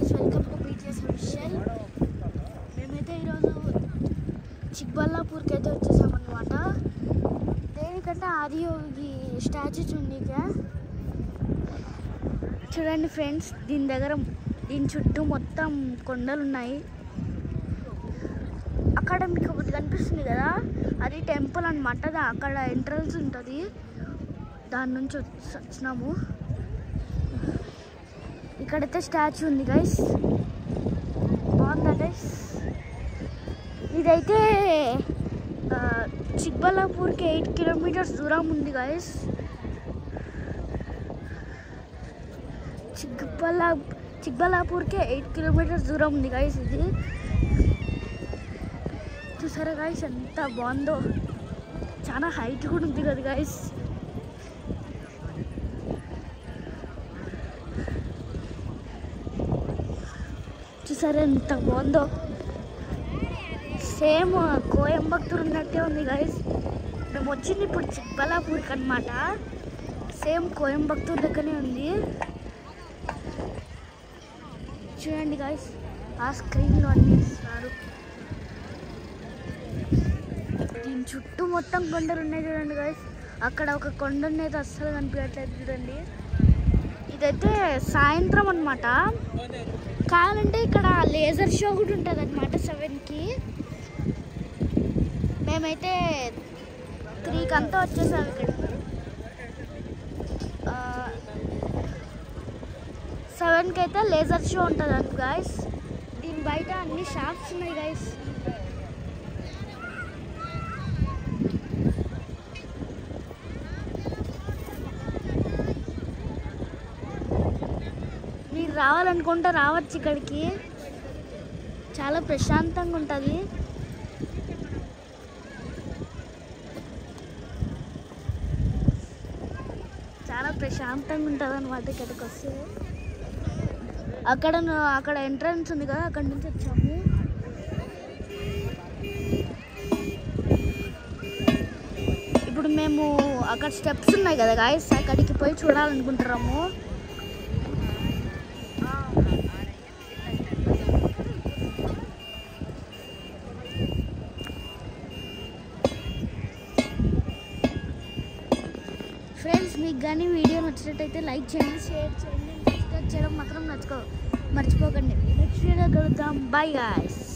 guys welcome to BTS official మేమైతే ఈరోజు చిక్బల్లాపూర్కి అయితే వచ్చేసామన్నమాట దేనికంటే ఆదియోగి స్టాచ్యూ చూడనీకే చూడండి ఫ్రెండ్స్ దీని దగ్గర దీని చుట్టూ మొత్తం కొండలు ఉన్నాయి అక్కడ మీకు ఒకటి కనిపిస్తుంది కదా అది టెంపుల్ అనమాట అక్కడ ఎంట్రన్స్ ఉంటుంది దాని నుంచి వచ్చి- వచ్చినాము ఇక్కడైతే స్టాచ్యూ ఉంది గైస్ బాగుందా గైస్ ఇదైతే ఆ, చిక్బల్లాపూర్కి ఎయిట్ కిలోమీటర్స్ దూరం ఉంది గైస్ చిక్బల్లా చిక్బల్లాపూర్కి ఎయిట్ కిలోమీటర్స్ దూరం ఉంది గైస్ ఇది చూసారా గైస్ ఎంత బాగుందో చాలా హైట్ కూడా ఉంది కదా గైస్ చూసారా ఎంత బాగుందో సేమ్ కోయంబత్తూర్ ఉన్నట్టే ఉంది గైస్ మేము వచ్చింది ఇప్పుడు చిక్బల్లాపూర్కి అనమాట సేమ్ కోయంబత్తూర్ దగ్గరనే ఉంది చూడండి గైస్ ఆ స్క్రీన్లో అన్ని ఇస్తారు దీని చుట్టూ మొత్తం కొండలు ఉన్నాయి చూడండి గైస్ అక్కడ ఒక కొండ అనేది అస్సలు కనిపించట్లేదు చూడండి ఇదైతే సాయంత్రం అనమాట కావాలంటే ఇక్కడ లేజర్ షో కూడా ఉంటుంది అనమాట సెవెన్కి మేమైతే త్రీకి అంతా వచ్చేసాం ఇక్కడ సెవెన్కి అయితే లేజర్ షో ఉంటుంది అంట గాయస్ దీని బయట అన్ని షాప్స్ ఉన్నాయి గాయస్ మీరు రావాలనుకుంటే రావచ్చు ఇక్కడికి చాలా ప్రశాంతంగా ఉంటుంది చాలా ప్రశాంతంగా ఉంటుంది అనమాట ఇక్కడికి వస్తే అక్కడ ను- అక్కడ ఎంట్రన్స్ ఉంది కదా అక్కడ నుంచి వచ్చాము ఇప్పుడు మేము అక్కడ స్టెప్స్ ఉన్నాయి కదా గాయస్ అక్కడికి పోయి చూడాలనుకుంటున్నాము ఫ్రెండ్స్ మీకు కానీ వీడియో నచ్చినట్టయితే లైక్ చేయండి షేర్ చేయండి సబ్స్క్రైబ్ చేయడం మాత్రం నచ్చుకో మర్చిపోకండి నెక్స్ట్ వీడియో కలుద్దాం బాయ్ గాయస్